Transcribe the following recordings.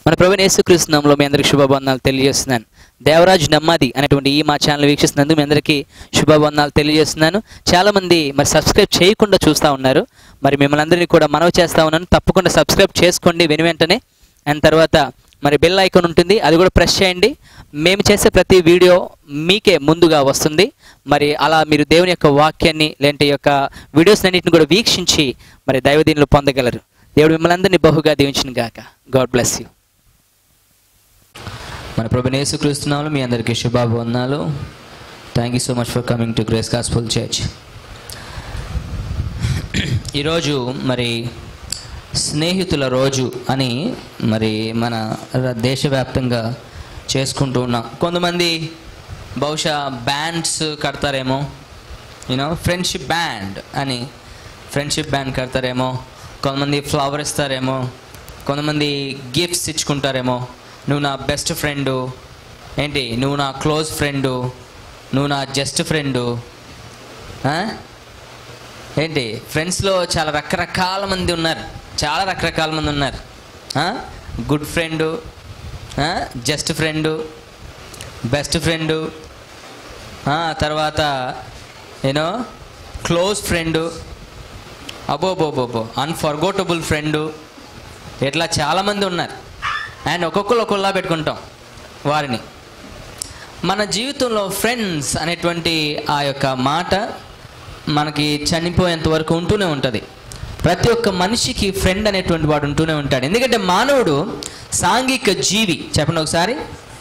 మన ప్రవీణ్ యేసుక్రీస్తునామంలో మీ అందరికి శుభబంధనాలు తెలియజేస్తున్నాను దేవరాజ్ నమ్మది అనేటువంటి ఈ మా ఛానల్ వీక్షిస్తున్నందుకు మీ అందరికీ శుభబంధనాలు తెలియజేస్తున్నాను చాలామంది మరి సబ్స్క్రైబ్ చేయకుండా చూస్తూ ఉన్నారు మరి మిమ్మల్ని అందరినీ కూడా మనవి చేస్తూ ఉన్నాను తప్పకుండా సబ్స్క్రైబ్ చేసుకోండి వెను వెంటనే అండ్ తర్వాత మరి బెల్ ఐకాన్ ఉంటుంది అది కూడా ప్రెస్ చేయండి మేము చేసే ప్రతి వీడియో మీకే ముందుగా వస్తుంది మరి అలా మీరు దేవుని యొక్క వాక్యాన్ని లేదంటే ఈ యొక్క వీడియోస్ అన్నింటిని కూడా వీక్షించి మరి దైవదీనులు పొందగలరు దేవుడు మిమ్మల్ని అందరినీ బహుగా దీవించిన గాక గాడ్ బ్లెస్ యూ మన ప్రభు యేసుక్రీస్తునాలు మీ అందరికీ శుభాభివందనాలు thank you so much for coming to Grace Gospel Church ఈరోజు మరి స్నేహితుల రోజు అని మరి మన ర- దేశవ్యాప్తంగా చేసుకుంటూ ఉన్నాం కొంతమంది బహుశా బ్యాండ్స్ కడతారేమో యూనో ఫ్రెండ్షిప్ బ్యాండ్ అని ఫ్రెండ్షిప్ బ్యాండ్ కడతారేమో కొంతమంది ఫ్లవర్ ఇస్తారేమో కొంతమంది గిఫ్ట్స్ ఇచ్చుకుంటారేమో నువ్వు నా బెస్ట్ ఫ్రెండు ఏంటి నువ్వు నా క్లోజ్ ఫ్రెండు నువ్వు నా జస్ట్ ఫ్రెండు ఏంటి ఫ్రెండ్స్లో చాలా రకరకాల మంది ఉన్నారు చాలా రకరకాల మంది ఉన్నారు good friend just friend best friend తర్వాత యూనో క్లోజ్ ఫ్రెండు అబోబోబోబో అన్ఫర్గోటబుల్ ఫ్రెండు ఇట్లా చాలామంది ఉన్నారు అండ్ ఒక్కొక్కరు ఒక్కొక్కలా పెట్టుకుంటాం వారిని మన జీవితంలో ఫ్రెండ్స్ అనేటువంటి ఆ యొక్క మాట మనకి చనిపోయేంత వరకు ఉంటూనే ఉంటుంది ప్రతి ఒక్క మనిషికి ఫ్రెండ్ అనేటువంటి వాడు ఉంటూనే ఉంటాడు ఎందుకంటే మానవుడు సాంఘిక జీవి చెప్పండి ఒకసారి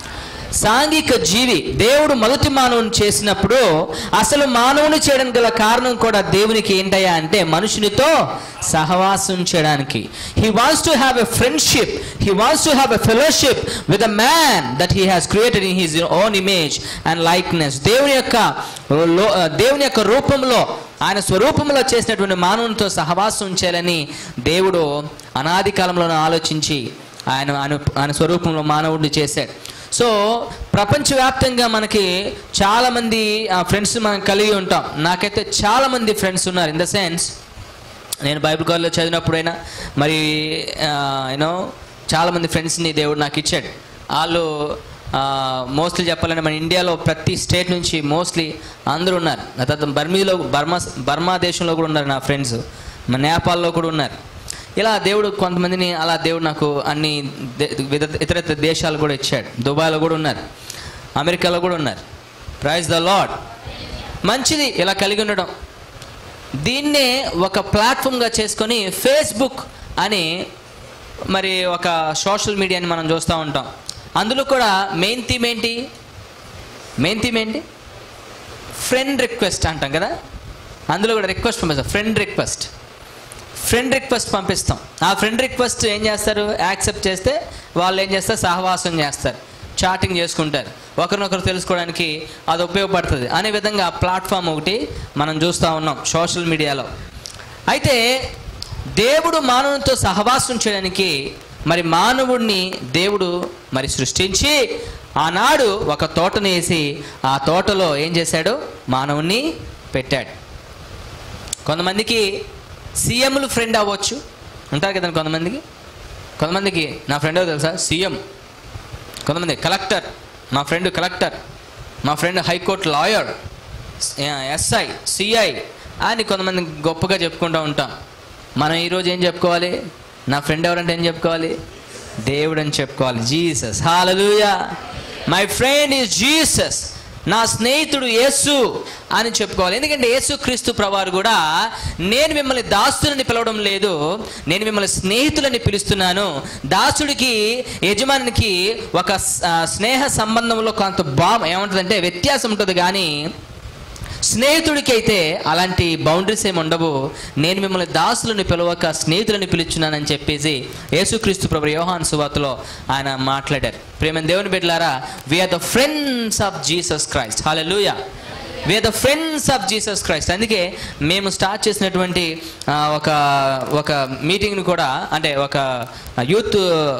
సాంఘిక జీవి దేవుడు మొదటి మానవుని చేసినప్పుడు అసలు మానవుని చేయడం గల కారణం కూడా దేవునికి ఏంటయ్యా అంటే మనుషునితో సహవాసం చేయడానికి he wants to have a friendship he wants to have a fellowship with a man that he has created in his own image and likeness దేవుని యొక్క లో- దేవుని యొక్క రూపంలో ఆయన స్వరూపంలో చేసినటువంటి మానవునితో సహవాసం చేయాలని దేవుడు అనాది కాలంలోనే ఆలోచించి ఆయన ఆయన ఆయన స్వరూపంలో మానవుడిని చేశాడు సో ప్రపంచవ్యాప్తంగా మనకి చాలామంది ఫ్రెండ్స్ మనం కలిగి ఉంటాం నాకైతే చాలామంది ఫ్రెండ్స్ ఉన్నారు ఇన్ ద సెన్స్ నేను బైబిల్ కాలేజ్లో చదివినప్పుడైనా మరి యూనో చాలామంది ఫ్రెండ్స్ని దేవుడు నాకు ఇచ్చాడు వాళ్ళు మోస్ట్లీ చెప్పాలంటే మన ఇండియాలో ప్రతి స్టేట్ నుంచి మోస్ట్లీ అందరూ ఉన్నారు ఆ తర్వాత బర్మీలో బర్మా బర్మా దేశంలో కూడా ఉన్నారు నా ఫ్రెండ్స్ మన నేపాల్లో కూడా ఉన్నారు ఇలా దేవుడు కొంతమందిని అలా దేవుడు నాకు అన్ని దే- విధ- ఇతర ఇతర దేశాలు కూడా ఇచ్చాడు దుబాయ్లో కూడా ఉన్నారు అమెరికాలో కూడా ఉన్నారు ప్రైజ్ ద లాడ్ మంచిది ఇలా కలిగి ఉండడం దీన్నే ఒక ప్లాట్ఫామ్గా చేసుకొని ఫేస్బుక్ అని మరి ఒక సోషల్ మీడియాని మనం చూస్తూ ఉంటాం అందులో కూడా మెయిన్ థీమ్ ఏంటి మెయిన్ థీమ్ ఏంటి ఫ్రెండ్ రిక్వెస్ట్ అంటాం కదా అందులో కూడా రిక్వెస్ట్ పంపిస్తాం ఫ్రెండ్ రిక్వెస్ట్ ఫ్రెండ్ రిక్వెస్ట్ పంపిస్తాం ఆ ఫ్రెండ్ రిక్వెస్ట్ ఏం చేస్తారు యాక్సెప్ట్ చేస్తే వాళ్ళు ఏం చేస్తారు సహవాసం చేస్తారు చాటింగ్ చేసుకుంటారు ఒకరినొకరు తెలుసుకోవడానికి అది ఉపయోగపడుతుంది అనే విధంగా ప్లాట్ఫామ్ ఒకటి మనం చూస్తూ ఉన్నాం సోషల్ మీడియాలో అయితే దేవుడు మానవునితో సహవాసం చేయడానికి మరి మానవుడిని దేవుడు మరి సృష్టించి ఆనాడు ఒక తోటను వేసి ఆ తోటలో ఏం చేశాడు మానవుణ్ణి పెట్టాడు కొంతమందికి సీఎంలు ఫ్రెండ్ అవ్వచ్చు ఉంటారు కదండి కొంతమందికి కొంతమందికి నా ఫ్రెండ్ ఎవరో తెలుసా సీఎం కొంతమంది కలెక్టర్ మా ఫ్రెండ్ కలెక్టర్ మా friend high court lawyer SI CI అని కొంతమంది గొప్పగా చెప్పుకుంటూ ఉంటాం మనం ఈరోజు ఏం చెప్పుకోవాలి నా ఫ్రెండ్ ఎవరంటే ఏం చెప్పుకోవాలి దేవుడు అని చెప్పుకోవాలి Jesus hallelujah my friend is Jesus నా స్నేహితుడు యేసు అని చెప్పుకోవాలి ఎందుకంటే యేసు క్రీస్తు ప్రవారు కూడా నేను మిమ్మల్ని దాసులని పిలవడం లేదు నేను మిమ్మల్ని స్నేహితులని పిలుస్తున్నాను దాసుడికి యజమానికి ఒక స- స్నేహ సంబంధంలో కొంత బా ఏముంటుందంటే వ్యత్యాసం ఉంటుంది కానీ స్నేహితుడికి అయితే అలాంటి బౌండరీస్ ఏమి ఉండవు నేను మిమ్మల్ని దాసులను పిలవక స్నేహితులని పిలుచున్నానని చెప్పేసి యేసుక్రీస్తు ప్రభు యోహాన్ సువార్తలో ఆయన మాట్లాడారు ప్రేమ దేవుని బిడ్డలారా we are the friends of Jesus Christ hallelujah we are the friends of Jesus Christ అందుకే మేము స్టార్ట్ చేసినటువంటి ఆ, ఒక ఒక మీటింగ్ని కూడా అంటే ఒక యూత్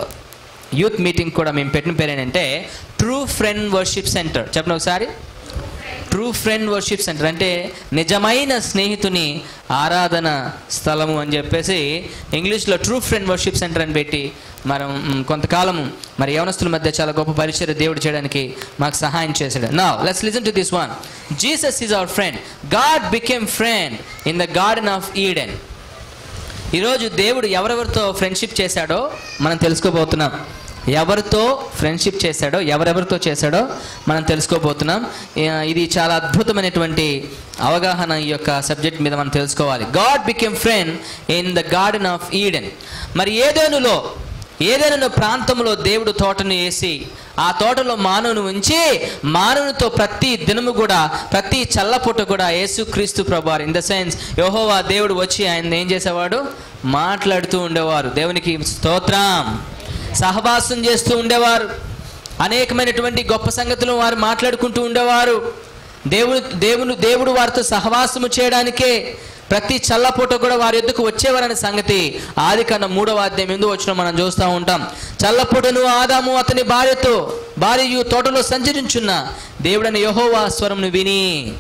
యూత్ మీటింగ్ కూడా మేము పెట్టిన పేరు ఏంటంటే ట్రూ ఫ్రెండ్ వర్షిప్ సెంటర్ చెప్పండి ఒకసారి ట్రూ ఫ్రెండ్ వర్షిప్ సెంటర్ అంటే నిజమైన స్నేహితుని ఆరాధన స్థలము అని చెప్పేసి ఇంగ్లీష్లో ట్రూ ఫ్రెండ్ వర్షిప్ సెంటర్ అని పెట్టి మనం మ్, కొంతకాలం మరి యవనస్తుల మధ్య చాలా గొప్ప పరిచయం దేవుడు చేయడానికి మాకు సహాయం చేశాడు నా let's listen to this one Jesus is our friend God became friend in the garden of Eden ఈరోజు దేవుడు ఎవరెవరితో ఫ్రెండ్షిప్ చేశాడో మనం తెలుసుకోబోతున్నాం ఎవరితో ఫ్రెండ్షిప్ చేశాడో ఎవరెవరితో చేశాడో మనం తెలుసుకోబోతున్నాం ఆ, ఇది చాలా అద్భుతమైనటువంటి అవగాహన ఈ యొక్క సబ్జెక్ట్ మీద మనం తెలుసుకోవాలి God became friend in the garden of Eden మరి ఏదేనులో ఏదైనా ప్రాంతంలో దేవుడు తోటను వేసి ఆ తోటలో మానవుని ఉంచి మానవునితో ప్రతి దినము కూడా ప్రతి చల్లపుట్ట కూడా యేసుక్రీస్తు ప్రభు ఇన్ ద సెన్స్ యహోవా దేవుడు వచ్చి ఆయన ఏం చేసేవాడు మాట్లాడుతూ ఉండేవారు దేవునికి స్తోత్రం సహవాసం చేస్తూ ఉండేవారు అనేకమైనటువంటి గొప్ప సంగతులు వారు మాట్లాడుకుంటూ ఉండేవారు దేవుడు దేవుడు దేవుడు వారితో సహవాసము చేయడానికే ప్రతి చల్లపూట కూడా వారి ఎద్దుకు వచ్చేవారనే సంగతి ఆది కన్నా మూడవ అధ్యాయం ఎందుకు వచ్చిన మనం చూస్తూ ఉంటాం చల్లపూటను ఆదాము అతని భార్యతో భార్యయు తోటలో సంచరించున్న దేవుడని యహోవా స్వరంను విని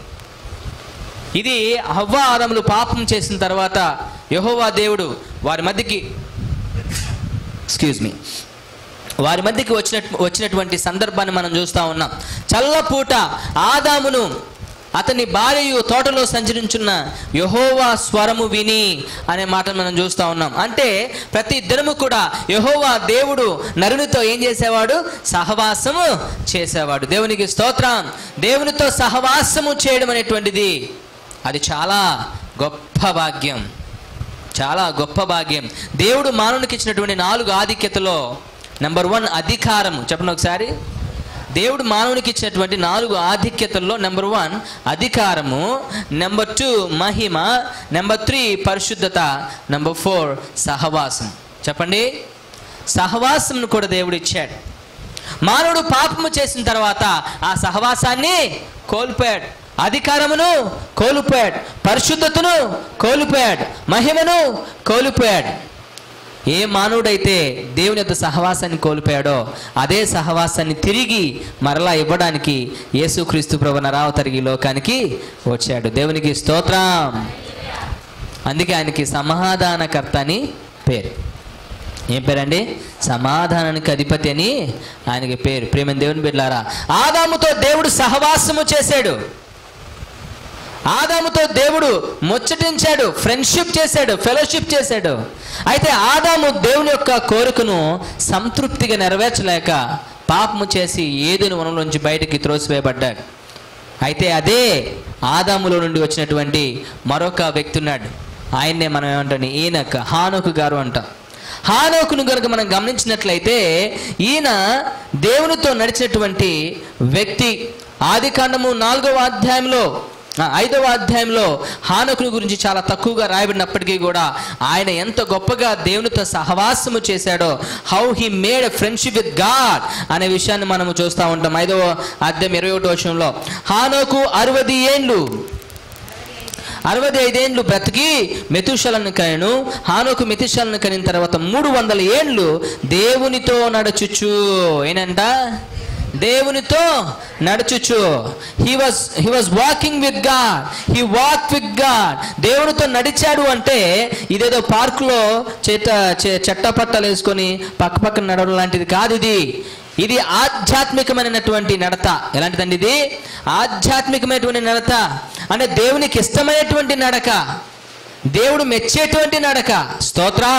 ఇది హవ్వ ఆదములు పాపం చేసిన తర్వాత యహోవా దేవుడు వారి మధ్యకి ఎక్స్క్యూజ్ మీ వారి మధ్యకి వచ్చినట్ వచ్చినటువంటి సందర్భాన్ని మనం చూస్తూ ఉన్నాం చల్లపూట ఆదామును అతని భార్యయు తోటలో సంచరించున్న యహోవా స్వరము విని అనే మాట మనం చూస్తూ ఉన్నాం అంటే ప్రతి దినము కూడా యహోవా దేవుడు నరునితో ఏం చేసేవాడు సహవాసము చేసేవాడు దేవునికి స్తోత్రం దేవునితో సహవాసము చేయడం అనేటువంటిది అది చాలా గొప్ప భాగ్యం చాలా గొప్ప భాగ్యం దేవుడు మానవునికి ఇచ్చినటువంటి నాలుగు ఆధిక్యతలో నెంబర్ వన్ అధికారము చెప్పండి ఒకసారి దేవుడు మానవునికి ఇచ్చినటువంటి నాలుగు ఆధిక్యతల్లో నెంబర్ వన్ అధికారము నెంబర్ టూ మహిమ నెంబర్ త్రీ పరిశుద్ధత నెంబర్ ఫోర్ సహవాసం చెప్పండి సహవాసంను కూడా దేవుడు ఇచ్చాడు మానవుడు పాపము చేసిన తర్వాత ఆ సహవాసాన్ని కోల్పోయాడు అధికారమును కోల్పోయాడు పరిశుద్ధతను కోల్పోయాడు మహిమను కోల్పోయాడు ఏ మానవుడైతే దేవుని యొక్క సహవాసాన్ని కోల్పోయాడో అదే సహవాసాన్ని తిరిగి మరలా ఇవ్వడానికి యేసుక్రీస్తు ప్రభు నరావతరిగి లోకానికి వచ్చాడు దేవునికి స్తోత్రం అందుకే ఆయనకి సమాధానకర్త అని పేరు ఏం పేరండి సమాధానానికి అధిపతి అని ఆయనకి పేరు ప్రేమ దేవుని బిడ్డారా ఆదాముతో దేవుడు సహవాసము చేశాడు ఆదాముతో దేవుడు ముచ్చటించాడు ఫ్రెండ్షిప్ చేశాడు ఫెలోషిప్ చేశాడు అయితే ఆదాము దేవుని యొక్క కోరికను సంతృప్తిగా నెరవేర్చలేక పాపము చేసి ఏదైనా వనంలోంచి బయటికి త్రోసివేయబడ్డాడు అయితే అదే ఆదాములో నుండి వచ్చినటువంటి మరొక వ్యక్తి ఉన్నాడు ఆయన్నే మనం ఏమంటాం ఈయనక హానోకు గారు అంటాం హానోకును కనుక మనం గమనించినట్లయితే ఈయన దేవునితో నడిచినటువంటి వ్యక్తి ఆది కాండము నాలుగవ అధ్యాయంలో ఆ, ఐదవ అధ్యాయంలో హానకుని గురించి చాలా తక్కువగా రాయబడినప్పటికీ కూడా ఆయన ఎంత గొప్పగా దేవునితో సహవాసము చేశాడో how he made friendship with God అనే విషయాన్ని మనము చూస్తూ ఉంటాం ఐదవ అధ్యాయం ఇరవై ఒకటో విషయంలో హానోకు అరవది ఏండ్లు అరవై ఐదేండ్లు బ్రతికి మెతుషలను కనెను హానోకు మెతుషలను కనిన తర్వాత మూడు వందల ఏండ్లు దేవునితో నడుచుచు ఏనంట దేవునితో నడుచుచు he was he was walking with God he walk with God దేవునితో నడిచాడు అంటే ఇదేదో పార్కులో చెట్ట చె- చెట్టపట్టలు వేసుకొని పక్క పక్కన నడవడం లాంటిది కాదు ఇది ఇది ఆధ్యాత్మికమైనటువంటి నడత ఎలాంటిదండి ఇది ఆధ్యాత్మికమైనటువంటి నడత అంటే దేవునికి ఇష్టమైనటువంటి నడక దేవుడు మెచ్చేటువంటి నడక స్తోత్రం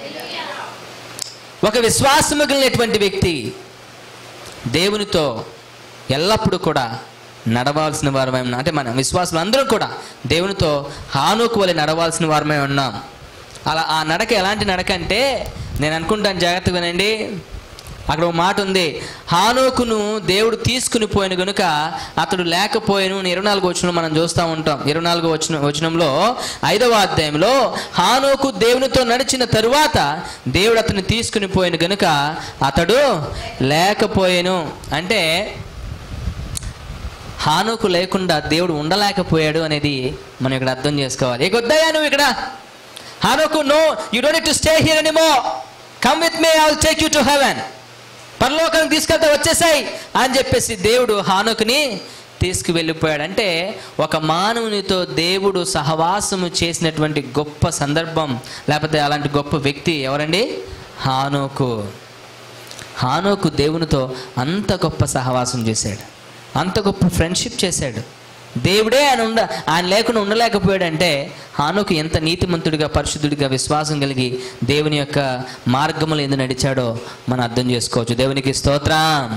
ఒక విశ్వాసము కలిగినటువంటి వ్యక్తి దేవునితో ఎల్లప్పుడూ కూడా నడవాల్సిన వారమై ఉన్నాం అంటే మన విశ్వాసులు అందరూ కూడా దేవునితో హానుకు వలె నడవాల్సిన వారమై ఉన్నాం అలా ఆ నడక ఎలాంటి నడక అంటే నేను అనుకుంటాను జాగ్రత్తగా వినండి అక్కడ ఒక మాట ఉంది హానోకును దేవుడు తీసుకుని పోయిన గనుక అతడు లేకపోయాను అని ఇరవై నాలుగు వచనం మనం చూస్తూ ఉంటాం ఇరవై నాలుగు వచన వచనంలో ఐదవ అధ్యాయంలో హానోకు దేవునితో నడిచిన తరువాత దేవుడు అతన్ని తీసుకుని పోయిన గనుక అతడు లేకపోయాను అంటే హానుకు లేకుండా దేవుడు ఉండలేకపోయాడు అనేది మనం ఇక్కడ అర్థం చేసుకోవాలి ఏ వద్దయా నువ్వు ఇక్కడ హానుకు no you don't to stay here ఎనీమో come with me I will take you to heaven పరలోకానికి తీసుకెళ్తే వచ్చేసాయి అని చెప్పేసి దేవుడు హానుకుని తీసుకువెళ్ళిపోయాడు అంటే ఒక మానవునితో దేవుడు సహవాసము చేసినటువంటి గొప్ప సందర్భం లేకపోతే అలాంటి గొప్ప వ్యక్తి ఎవరండి హానోకు హానోకు దేవునితో అంత గొప్ప సహవాసం చేశాడు అంత గొప్ప ఫ్రెండ్షిప్ చేశాడు దేవుడే ఆయన ఉండ ఆయన లేకుండా ఉండలేకపోయాడంటే హానోకు ఎంత నీతిమంతుడిగా పరిశుద్ధుడిగా విశ్వాసం కలిగి దేవుని యొక్క మార్గములు ఎందుకు నడిచాడో మనం అర్థం చేసుకోవచ్చు దేవునికి స్తోత్రం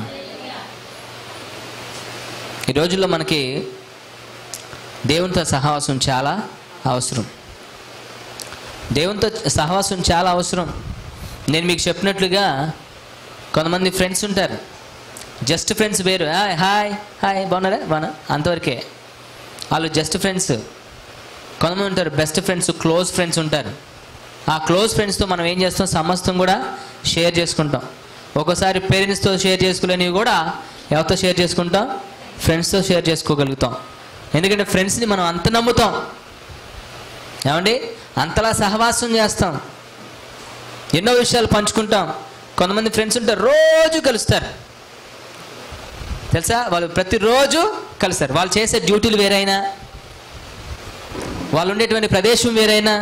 ఈ రోజుల్లో మనకి దేవునితో సహవాసం చాలా అవసరం దేవునితో సహవాసం చాలా అవసరం నేను మీకు చెప్పినట్లుగా కొంతమంది ఫ్రెండ్స్ ఉంటారు జస్ట్ ఫ్రెండ్స్ వేరు హాయ్ హాయ్ హాయ్ బాగున్నారా బాగున్నా అంతవరకే వాళ్ళు జస్ట్ ఫ్రెండ్స్ కొంతమంది ఉంటారు బెస్ట్ ఫ్రెండ్స్ క్లోజ్ ఫ్రెండ్స్ ఉంటారు ఆ క్లోజ్ ఫ్రెండ్స్తో మనం ఏం చేస్తాం సమస్తం కూడా షేర్ చేసుకుంటాం ఒక్కోసారి పేరెంట్స్తో షేర్ చేసుకోలేనివి కూడా ఎవరితో షేర్ చేసుకుంటాం ఫ్రెండ్స్తో షేర్ చేసుకోగలుగుతాం ఎందుకంటే ఫ్రెండ్స్ని మనం అంత నమ్ముతాం ఏమండి అంతలా సహవాసం చేస్తాం ఎన్నో విషయాలు పంచుకుంటాం కొంతమంది ఫ్రెండ్స్ ఉంటారు రోజు కలుస్తారు తెలుసా వాళ్ళు ప్రతిరోజు కలుస్తారు వాళ్ళు చేసే డ్యూటీలు వేరైనా వాళ్ళు ఉండేటువంటి ప్రదేశం వేరైనా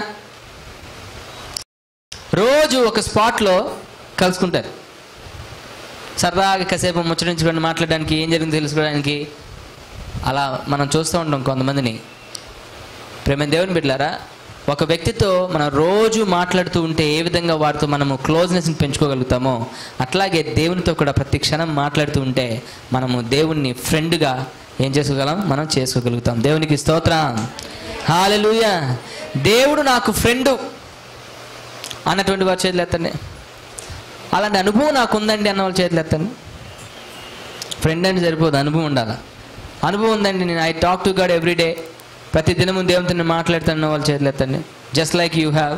రోజు ఒక స్పాట్లో కలుసుకుంటారు సరదాగా కాసేపు ముచ్చరించుకోండి మాట్లాడడానికి ఏం జరిగిందో తెలుసుకోవడానికి అలా మనం చూస్తూ ఉంటాం కొంతమందిని ప్రేమ దేవుని బిడ్డలారా ఒక వ్యక్తితో మనం రోజు మాట్లాడుతూ ఉంటే ఏ విధంగా వారితో మనము క్లోజ్నెస్ని పెంచుకోగలుగుతామో అట్లాగే దేవునితో కూడా ప్రతి క్షణం మాట్లాడుతూ ఉంటే మనము దేవుణ్ణి ఫ్రెండ్గా ఏం చేసుకోగలం మనం చేసుకోగలుగుతాం దేవునికి స్తోత్రం హాలెలూయ దేవుడు నాకు ఫ్రెండు అన్నటువంటి వారి చేతులు ఎత్తండి అలాంటి అనుభవం నాకు ఉందండి అన్న వాళ్ళ చేతులు ఎత్తండి ఫ్రెండ్ అంటే సరిపోదు అనుభవం ఉండాలి అనుభవం ఉందండి నేను I talk to God every day ప్రతి దినము దేవునితో నేను మాట్లాడుతున్న వాళ్ళ చేతులు ఎత్తండి జస్ట్ లైక్ యూ హ్యావ్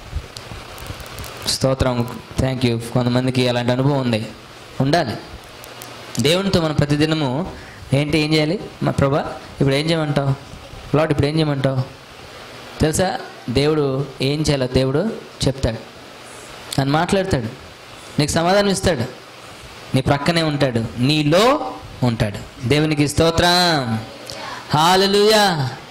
స్తోత్రం థ్యాంక్ యూ కొంతమందికి అలాంటి అనుభవం ఉంది ఉండాలి దేవునితో మనం ప్రతి దినము ఏంటి ఏం చేయాలి మా ప్రభా ఇప్పుడు ఏం చేయమంటావు లాడ్ ఇప్పుడు ఏం చేయమంటావు తెలుసా దేవుడు ఏం చేయాలో దేవుడు చెప్తాడు అని మాట్లాడతాడు నీకు సమాధానం ఇస్తాడు నీ ప్రక్కనే ఉంటాడు నీలో ఉంటాడు దేవునికి స్తోత్రం హాలలుయా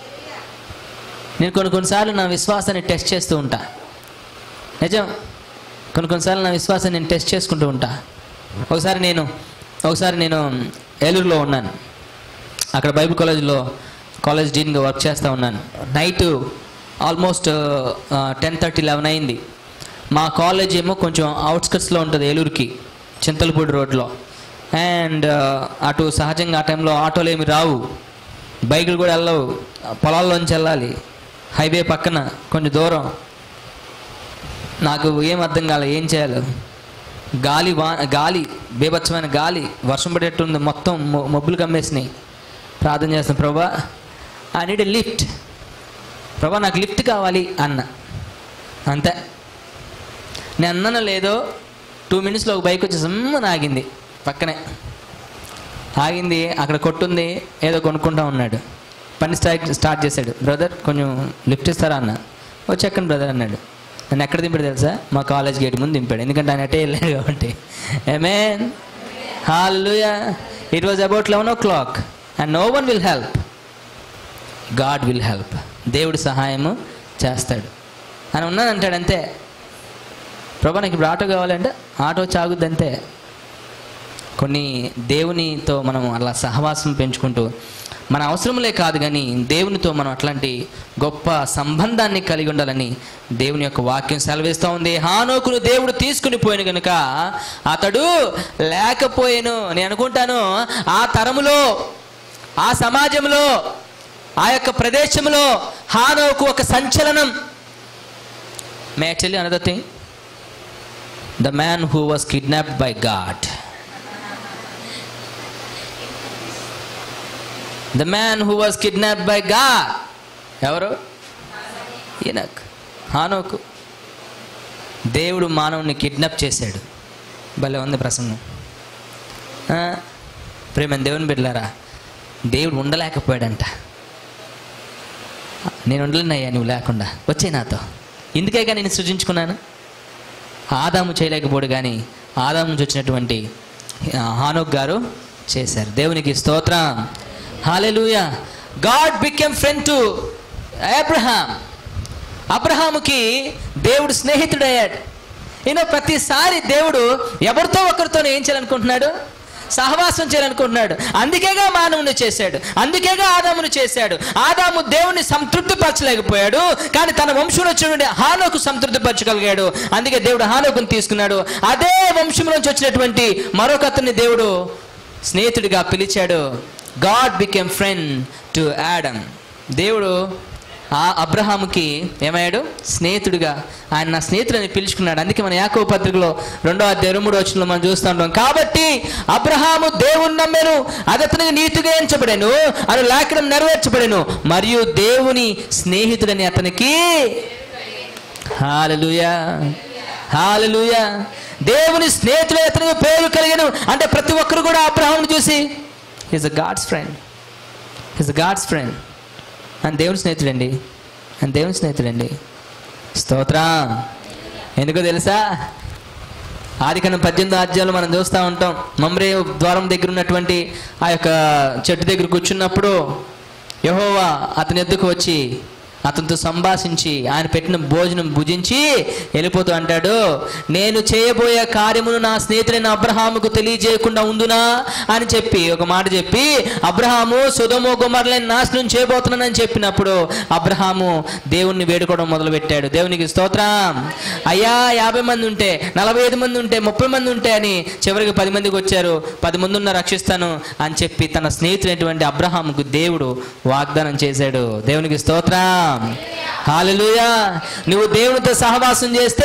నేను కొన్ని కొన్నిసార్లు నా విశ్వాసాన్ని టెస్ట్ చేస్తూ ఉంటా నిజం కొన్ని కొన్నిసార్లు నా విశ్వాసాన్ని నేను టెస్ట్ చేసుకుంటూ ఉంటా ఒకసారి నేను ఒకసారి నేను ఏలూరులో ఉన్నాను అక్కడ బైబిల్ కాలేజ్లో కాలేజ్ డీన్గా వర్క్ చేస్తూ ఉన్నాను night almost ten thirty eleven అయింది మా కాలేజ్ ఏమో కొంచెం అవుట్స్కట్స్లో ఉంటుంది ఏలూరుకి చింతలపూడి రోడ్లో అండ్ అటు సహజంగా ఆ టైంలో ఆటోలు ఏమి రావు బైకులు కూడా వెళ్ళవు పొలాల్లోంచి వెళ్ళాలి హైవే పక్కన కొంచెం దూరం నాకు ఏం అర్థం కాలే ఏం చేయాలి గాలి వా గాలి బీభత్సమైన గాలి వర్షం పడేట్టుంది మొత్తం మొ- మబ్బులు కమ్మేసినాయి ప్రార్థన చేస్తాను ప్రభా ఐ నీడ్ లిఫ్ట్ ప్రభా నాకు లిఫ్ట్ కావాలి అన్న అంతే నేను అన్నానో లేదో టూ మినిట్స్లో ఒక బైక్ వచ్చి సమ్మని ఆగింది పక్కనే ఆగింది అక్కడ కొట్టుంది ఏదో కొనుక్కుంటా ఉన్నాడు పని స్టార్ట్ స్టార్ట్ చేశాడు బ్రదర్ కొంచెం లిఫ్ట్ ఇస్తారా అన్న వచ్చి ఎక్కండి బ్రదర్ అన్నాడు నన్ను ఎక్కడ దింపాడు తెలుసా మా కాలేజ్ గేట్ ముందు దింపాడు ఎందుకంటే ఆయన అటే వెళ్ళాడు కాబట్టి amen hallelujah it was about eleven o'clock and no one will help God will help దేవుడు సహాయము చేస్తాడు అని ఉన్నాను అంటాడు అంతే ప్రభా నాకు ఇప్పుడు ఆటో కావాలంటే ఆటో చాగుద్ది అంతే కొన్ని దేవునితో మనం అలా సహవాసం పెంచుకుంటూ మన అవసరములే కాదు కానీ దేవునితో మనం అట్లాంటి గొప్ప సంబంధాన్ని కలిగి ఉండాలని దేవుని యొక్క వాక్యం సెలవిస్తూ ఉంది హానోకును దేవుడు తీసుకుని పోయిన కనుక అతడు లేకపోయాను నేను అనుకుంటాను ఆ తరములో ఆ సమాజంలో ఆ యొక్క ప్రదేశంలో హానోకు ఒక సంచలనం may tell another thing the man who was kidnapped by God the man who was kidnapped by God ఎవరు ఈనక్ హానోకు దేవుడు మానవుని కిడ్నాప్ చేశాడు భలే ఉంది ప్రసంగం ఆ, ప్రేమ దేవుని బిడ్డలారా దేవుడు ఉండలేకపోయాడంట నేను ఉండలేనయ్యా నువ్వు లేకుండా వచ్చే నాతో ఇందుకేగా నేను సృజించుకున్నాను ఆదాము చేయలేకపోడు కానీ ఆదాము నుంచి వచ్చినటువంటి ఆ, హానోక్ గారు చేశారు దేవునికి స్తోత్రం hallelujah God became friend to Abraham అబ్రహాముకి దేవుడు స్నేహితుడయ్యాడు ఈయన ప్రతిసారి దేవుడు ఎవరితో ఒకరితో ఏం చేయాలనుకుంటున్నాడు సహవాసం చేయాలనుకుంటున్నాడు అందుకేగా మానవుని చేశాడు అందుకేగా ఆదామును చేశాడు ఆదాము దేవుణ్ణి సంతృప్తిపరచలేకపోయాడు కానీ తన వంశంలో వచ్చినటువంటి హానోకు సంతృప్తిపరచగలిగాడు అందుకే దేవుడు హానోకుని తీసుకున్నాడు అదే వంశంలోంచి వచ్చినటువంటి మరొక అతన్ని దేవుడు స్నేహితుడిగా పిలిచాడు God became friend to Adam దేవుడు ఆ అబ్రహాముకి ఏమయ్యాడు స్నేహితుడిగా ఆయన నా స్నేహితుడని పిలుచుకున్నాడు అందుకే మన యాకవ పత్రికలో రెండో అధ్యాయం ఇరవై మూడో వచ్చిన మనం చూస్తూ ఉంటాం కాబట్టి అబ్రహాము దేవుని నమ్మెను అది అతనికి నీతిగా ఎంచబడెను అని లేఖనం నెరవేర్చబడెను మరియు దేవుని స్నేహితుడని అతనికి హాలలుయా హాలలుయా దేవుని స్నేహితుడు అతనికి పేరు కలిగను అంటే ప్రతి ఒక్కరు కూడా అబ్రహామును చూసి is a God's friend is a God's friend అని దేవుని స్నేహితుడండి అని దేవుని స్నేహితుడండి స్తోత్రం ఎందుకో తెలుసా ఆదికన్నా పద్దెనిమిది అధ్యాయులు మనం చూస్తూ ఉంటాం మమ్రే ద్వారం దగ్గర ఉన్నటువంటి ఆ యొక్క చెట్టు దగ్గర కూర్చున్నప్పుడు యహోవా అతని ఎద్దుకు వచ్చి అతనితో సంభాషించి ఆయన పెట్టిన భోజనం భుజించి వెళ్ళిపోతూ అంటాడు నేను చేయబోయే కార్యమును నా స్నేహితుడైన అబ్రహాముకు తెలియజేయకుండా ఉందునా అని చెప్పి ఒక మాట చెప్పి అబ్రహాము సుధమో గుమర్లని నాశనం చేయబోతున్నానని చెప్పినప్పుడు అబ్రహాము దేవుణ్ణి వేడుకోవడం మొదలుపెట్టాడు దేవునికి స్తోత్రం అయ్యా యాభై మంది ఉంటే నలభై ఐదు మంది ఉంటే ముప్పై మంది ఉంటే అని చివరికి పది మందికి వచ్చారు పది మంది ఉన్న రక్షిస్తాను అని చెప్పి తన స్నేహితుడైనటువంటి అబ్రహాముకు దేవుడు వాగ్దానం చేశాడు దేవునికి స్తోత్రం హాలెలూయా నువ్వు దేవునితో సహవాసం చేస్తే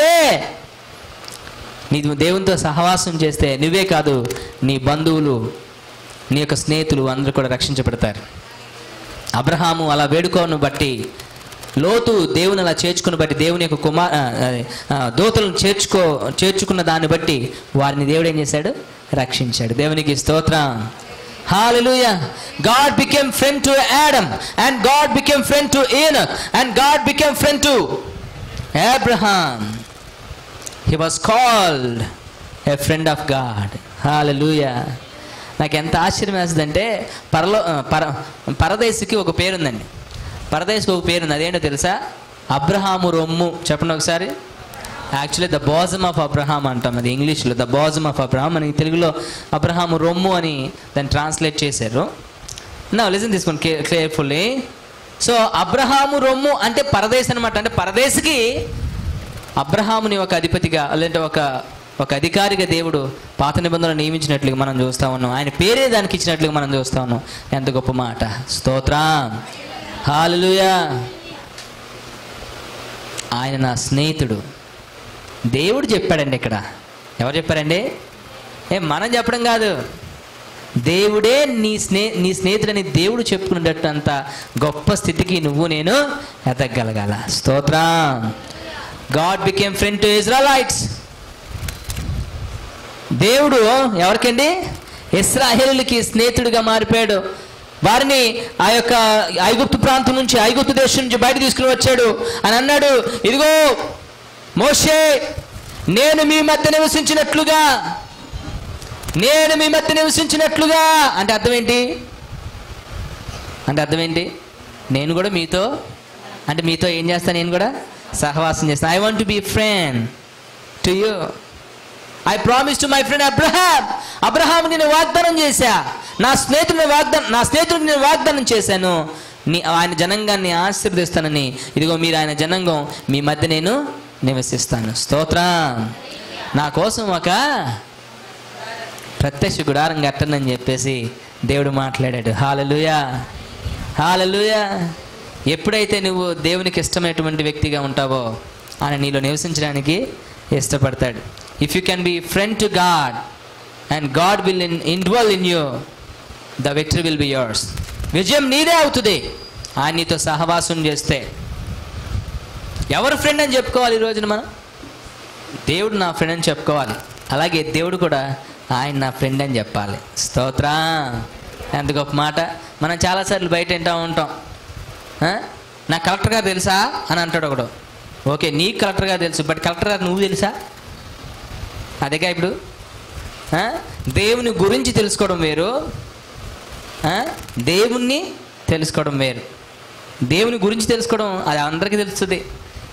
నీవు దేవునితో సహవాసం చేస్తే నువ్వే కాదు నీ బంధువులు నీ యొక్క స్నేహితులు అందరూ కూడా రక్షించబడతారు అబ్రహాము అలా వేడుకోను బట్టి లోతు దేవుని అలా చేర్చుకుని బట్టి దేవుని యొక్క కుమార్ ఆ, అదే, ఆ, దూతలను చేర్చుకో చేర్చుకున్న దాన్ని బట్టి వారిని దేవుడు ఏం చేశాడు రక్షించాడు దేవునికి స్తోత్రం Hallelujah. God became friend to Adam and God became friend to Enoch and God became friend to Abraham. He was called a friend of God. Hallelujah. నాకు ఎంత ఆశ్చర్యం వేస్తుందంటే పరలో పర పరదేశికి ఒక పేరుందండి పరదేశికి ఒక పేరుంది అదేంటో తెలుసా అబ్రహాము రొమ్ము చెప్పండి ఒకసారి actually the bosom of Abraham అంటాం అది ఇంగ్లీష్లో ద బాజమ్ ఆఫ్ అబ్రహాం అని తెలుగులో అబ్రహాము రొమ్ము అని దాన్ని ట్రాన్స్లేట్ చేశారు నా లిజన్ తీసుకోండి కేర్ఫుల్లీ సో అబ్రహాము రొమ్ము అంటే పరదేశ్ అనమాట అంటే పరదేశికి అబ్రహాముని ఒక అధిపతిగా లేదంటే ఒక ఒక అధికారిగా దేవుడు పాత నిబంధనలు నియమించినట్లుగా మనం చూస్తా ఉన్నాం ఆయన పేరే దానికి ఇచ్చినట్లుగా మనం చూస్తా ఉన్నాం ఎంత గొప్ప మాట స్తోత్రం హాలలుయా ఆయన నా స్నేహితుడు దేవుడు చెప్పాడండి ఇక్కడ ఎవరు చెప్పారండి ఏ మనం చెప్పడం కాదు దేవుడే నీ స్నే నీ స్నేహితుడని దేవుడు చెప్పుకునేటట్టు అంత గొప్ప స్థితికి నువ్వు నేను ఎదగలగాల స్తోత్రం God became friend to Israelites దేవుడు ఎవరికండి ఇస్రాహేలుకి స్నేహితుడిగా మారిపోయాడు వారిని ఆ యొక్క ఐగుప్తు ప్రాంతం నుంచి ఐగుప్తు దేశం నుంచి బయట తీసుకుని వచ్చాడు అని అన్నాడు ఇదిగో మోషే నేను మీ మధ్య నివసించినట్లుగా నేను మీ మధ్య నివసించినట్లుగా అంటే అర్థం ఏంటి అంటే అర్థం ఏంటి నేను కూడా మీతో అంటే మీతో ఏం చేస్తాను నేను కూడా సహవాసం చేస్తాను I want be friend to you I promise to my friend Abraham Abraham నేను వాగ్దానం చేశా నా స్నేహితుడిని వాగ్దానం నా స్నేహితుడికి నేను వాగ్దానం చేశాను నీ ఆయన జనంగాన్ని ఆశీర్వదిస్తానని ఇదిగో మీరు ఆయన జనంగం మీ మధ్య నేను నివసిస్తాను స్తోత్రం నా కోసం ఒక ప్రత్యక్ష గుడారం కట్టనని చెప్పేసి దేవుడు మాట్లాడాడు హాలలుయా హాలలుయా ఎప్పుడైతే నువ్వు దేవునికి ఇష్టమైనటువంటి వ్యక్తిగా ఉంటావో ఆయన నీలో నివసించడానికి ఇష్టపడతాడు if you can be friend to God and God will in involve in you the victory will be yours విజయం నీదే అవుతుంది ఆయన నీతో సహవాసం చేస్తే ఎవరు ఫ్రెండ్ అని చెప్పుకోవాలి ఈ రోజున మనం దేవుడు నా ఫ్రెండ్ అని చెప్పుకోవాలి అలాగే దేవుడు కూడా ఆయన నా ఫ్రెండ్ అని చెప్పాలి స్తోత్ర ఎంత గొప్ప మాట మనం చాలాసార్లు బయట వింటూ ఉంటాం ఆ? నా కలెక్టర్ గారు తెలుసా అని అంటాడు ఒకడు ఓకే నీకు కలెక్టర్ గారు తెలుసు బట్ కలెక్టర్ గారు నువ్వు తెలుసా అదేగా ఇప్పుడు ఆ? దేవుని గురించి తెలుసుకోవడం వేరు ఆ? దేవుణ్ణి తెలుసుకోవడం వేరు దేవుని గురించి తెలుసుకోవడం అది అందరికీ తెలుస్తుంది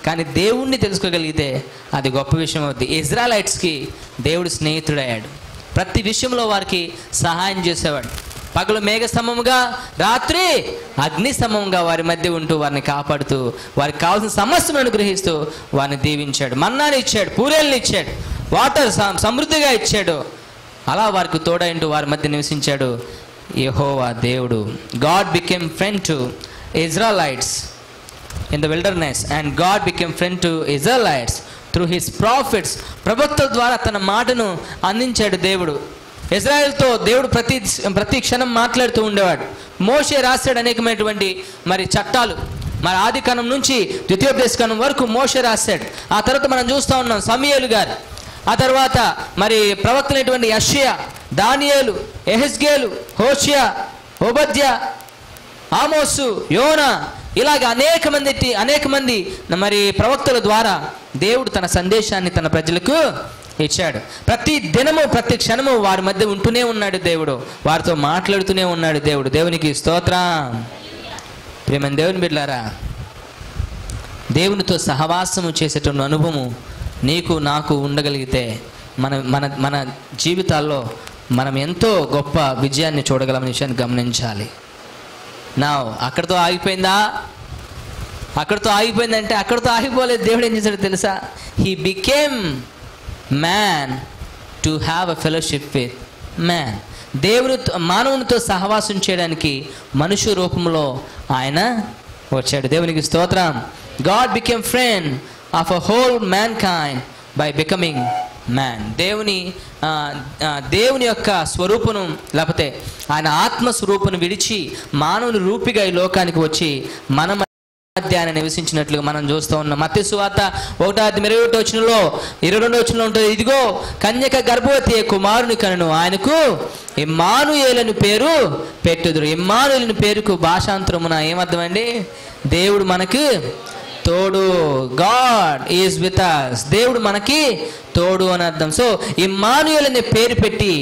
కానీ దేవుణ్ణి తెలుసుకోగలిగితే అది గొప్ప విషయం అవుద్ది ఇజ్రాలైట్స్కి దేవుడు స్నేహితుడయ్యాడు ప్రతి విషయంలో వారికి సహాయం చేసేవాడు పగలు మేఘస్తంభముగా రాత్రి అగ్నిస్తంభంగా వారి మధ్య ఉంటూ వారిని కాపాడుతూ వారికి కావాల్సిన సమస్యను అనుగ్రహిస్తూ వారిని దీవించాడు మన్నాని ఇచ్చాడు పూరేళ్ళని ఇచ్చాడు వాటర్ సమ- సమృద్ధిగా ఇచ్చాడు అలా వారికి తోడైంటూ వారి మధ్య నివసించాడు యెహోవా దేవుడు God became friend to Israelites in the wilderness and God became friend to Israelites through his prophets ప్రవక్తల ద్వారా తన మాటను అందించాడు దేవుడు ఇజ్రాయెల్తో దేవుడు ప్రతి ప్రతి క్షణం మాట్లాడుతూ ఉండేవాడు మోషే రాశాడు అనేకమైనటువంటి మరి చట్టాలు మరి ఆది కాలం నుంచి ద్వితీయోపదేశ కాలం వరకు మోషే రాశాడు ఆ తర్వాత మనం చూస్తూ ఉన్నాం సమీయేలు గారు ఆ తర్వాత మరి ప్రవక్తలైనటువంటి యషియా దానియేలు ఎహెస్గేలు హోషియా ఓబద్య ఆమోసు యోనా ఇలాగ అనేక మంది అనేక మంది మరి ప్రవక్తల ద్వారా దేవుడు తన సందేశాన్ని తన ప్రజలకు ఇచ్చాడు ప్రతి దినము ప్రతి క్షణము వారి మధ్య ఉంటూనే ఉన్నాడు దేవుడు వారితో మాట్లాడుతూనే ఉన్నాడు దేవుడు దేవునికి స్తోత్రం ప్రేమని దేవుని బిడ్డారా దేవునితో సహవాసము చేసేటువంటి అనుభవము నీకు నాకు ఉండగలిగితే మన మన మన జీవితాల్లో మనం ఎంతో గొప్ప విజయాన్ని చూడగలమనే విషయాన్ని గమనించాలి నా అక్కడితో ఆగిపోయిందా అక్కడితో ఆగిపోయిందంటే అక్కడితో ఆగిపోలేదు దేవుడు ఏం చేశాడు తెలుసా he became man to have a fellowship with man దేవునితో మానవునితో సహవాసం చేయడానికి మనుషు రూపంలో ఆయన వచ్చాడు దేవునికి స్తోత్రం God became friend of a whole mankind by becoming man దేవుని ఆ, ఆ, దేవుని యొక్క స్వరూపను లేకపోతే ఆయన ఆత్మ స్వరూపును విడిచి మానవుని రూపిగా ఈ లోకానికి వచ్చి మన మధ్య ఆయన నివసించినట్లుగా మనం చూస్తూ ఉన్నాం మత్తి సువార్త ఒకటో అధ్యాయం ఇరవై ఒకటో వచనంలో ఇరవై రెండో వచనంలో ఉంటుంది ఇదిగో కన్యక గర్భవతి అయ్యే కుమారుని కనును ఆయనకు ఇమ్మానుయేలని పేరు పెట్టుదురు ఇమ్మానుయేలని పేరుకు భాషాంతరమున ఏమర్థమండి దేవుడు మనకు తోడు గాడ్ ఈజ్ విత్ అస్ దేవుడు మనకి తోడు అని అర్థం సో ఇమ్మానుయేల్ అనే పేరు పెట్టి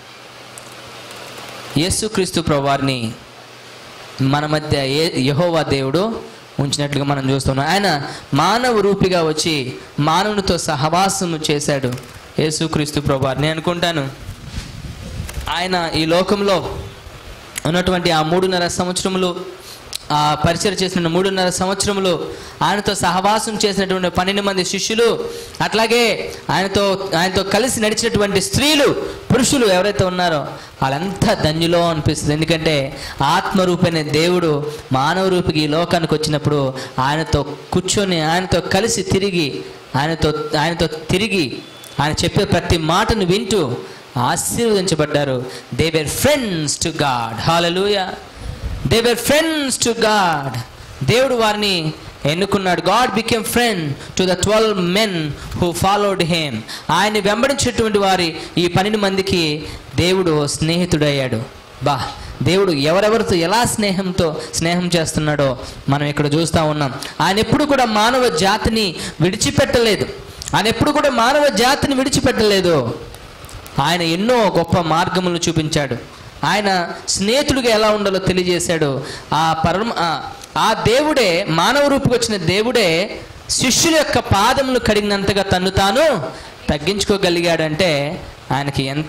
యేసుక్రీస్తు ప్రభువారిని మన మధ్య ఏ యహోవా దేవుడు ఉంచినట్లుగా మనం చూస్తున్నాం ఆయన మానవ రూపిగా వచ్చి మానవునితో సహవాసము చేశాడు యేసుక్రీస్తు ప్రభువారు నేను అనుకుంటాను ఆయన ఈ లోకంలో ఉన్నటువంటి ఆ మూడున్నర సంవత్సరములు ఆ పరిచయం చేసిన మూడున్నర సంవత్సరములు ఆయనతో సహవాసం చేసినటువంటి పన్నెండు మంది శిష్యులు అట్లాగే ఆయనతో ఆయనతో కలిసి నడిచినటువంటి స్త్రీలు పురుషులు ఎవరైతే ఉన్నారో వాళ్ళంతా ధన్యులో అనిపిస్తుంది ఎందుకంటే ఆత్మరూపైన దేవుడు మానవ రూపికి ఈ లోకానికి వచ్చినప్పుడు ఆయనతో కూర్చొని ఆయనతో కలిసి తిరిగి ఆయనతో ఆయనతో తిరిగి ఆయన చెప్పే ప్రతి మాటను వింటూ ఆశీర్వదించబడ్డారు they were friends to God hallelujah they were friends to God దేవుడు వారిని ఎన్నుకున్నాడు God became friend to the twelve men who followed him ఆయన్ని వెంబడించేటువంటి వారి ఈ పన్నెండు మందికి దేవుడు స్నేహితుడయ్యాడు బా దేవుడు ఎవరెవరితో ఎలా స్నేహంతో స్నేహం చేస్తున్నాడో మనం ఇక్కడ చూస్తూ ఉన్నాం ఆయన ఎప్పుడు కూడా మానవ జాతిని విడిచిపెట్టలేదు ఆయన ఎప్పుడు కూడా మానవ జాతిని విడిచిపెట్టలేదు ఆయన ఎన్నో గొప్ప మార్గములను చూపించాడు ఆయన స్నేహితుడిగా ఎలా ఉండాలో తెలియజేశాడు ఆ పరమ ఆ- ఆ దేవుడే మానవ రూపుకి వచ్చిన దేవుడే శిష్యుల యొక్క పాదములు కడిగినంతగా తన్ను తాను తగ్గించుకోగలిగాడంటే ఆయనకి ఎంత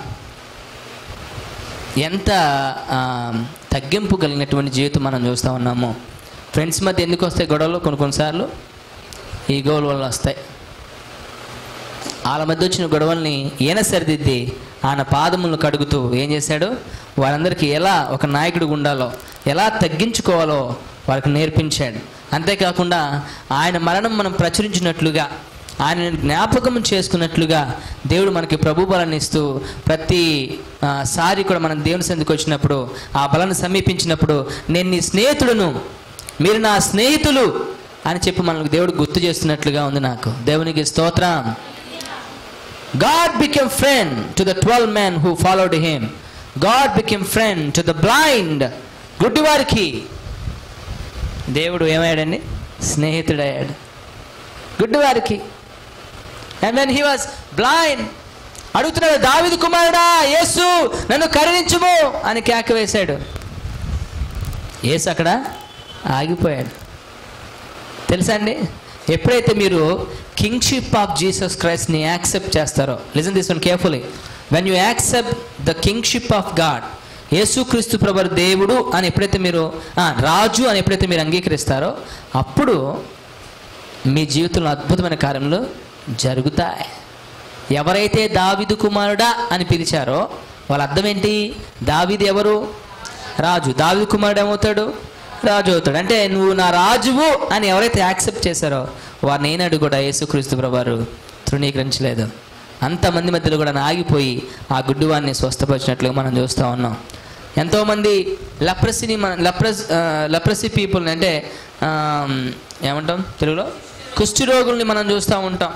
ఎంత ఆ, తగ్గింపు కలిగినటువంటి జీవితం మనం చూస్తూ ఉన్నాము ఫ్రెండ్స్ మధ్య ఎందుకు వస్తాయి గొడవలు కొన్ని కొన్నిసార్లు ఈ గోల్ వల్ల వస్తాయి వాళ్ళ మధ్య వచ్చిన గొడవల్ని ఈయన సరిదిద్ది ఆయన పాదములను కడుగుతూ ఏం చేశాడు వారందరికీ ఎలా ఒక నాయకుడు ఉండాలో ఎలా తగ్గించుకోవాలో వారికి నేర్పించాడు అంతేకాకుండా ఆయన మరణం మనం ప్రచురించినట్లుగా ఆయన జ్ఞాపకం చేసుకున్నట్లుగా దేవుడు మనకి ప్రభు బలాన్ని ఇస్తూ ప్రతి ఆ, సారి కూడా మనం దేవుని సందికి వచ్చినప్పుడు ఆ బలాన్ని సమీపించినప్పుడు నేను నీ స్నేహితుడును మీరు నా స్నేహితులు అని చెప్పి మనకు దేవుడు గుర్తు చేస్తున్నట్లుగా ఉంది నాకు దేవునికి స్తోత్రం God became friend to the 12 men who followed him. God became friend to the blind. గుడ్డివారికి దేవుడు ఏమయ్యాడండి స్నేహితుడయ్యాడు గుడ్డివారికి and when he was blind అడుగుతున్నాడు దావిది కుమారుడా యేసు నన్ను కరుణించుము అని కేక వేశాడు యేసు అక్కడ ఆగిపోయాడు తెలుసా అండి ఎప్పుడైతే మీరు కింగ్షిప్ ఆఫ్ జీసస్ క్రైస్ట్ని యాక్సెప్ట్ చేస్తారో listen this one carefully when you accept the kingship of God యేసుక్రీస్తు ప్రభు దేవుడు అని ఎప్పుడైతే మీరు ఆ, రాజు అని ఎప్పుడైతే మీరు అంగీకరిస్తారో అప్పుడు మీ జీవితంలో అద్భుతమైన కార్యములు జరుగుతాయి ఎవరైతే దావిదు కుమారుడా అని పిలిచారో వాళ్ళ అర్థం ఏంటి దావిది ఎవరు రాజు దావిదు కుమారుడు ఏమవుతాడు రాజు అవుతాడు అంటే నువ్వు నా రాజువు అని ఎవరైతే యాక్సెప్ట్ చేశారో వారిని ఏనాడు కూడా యేసుక్రీస్తు ప్రభారు తృణీకరించలేదు అంతమంది మధ్యలో కూడా ఆగిపోయి ఆ గుడ్డివాన్ని స్వస్థపరిచినట్లుగా మనం చూస్తూ ఉన్నాం ఎంతోమంది లప్రసిని మన లప్రస్ లప్రసి పీపుల్ని అంటే ఆ, ఏమంటాం తెలుగులో కుష్టి రోగుల్ని మనం చూస్తూ ఉంటాం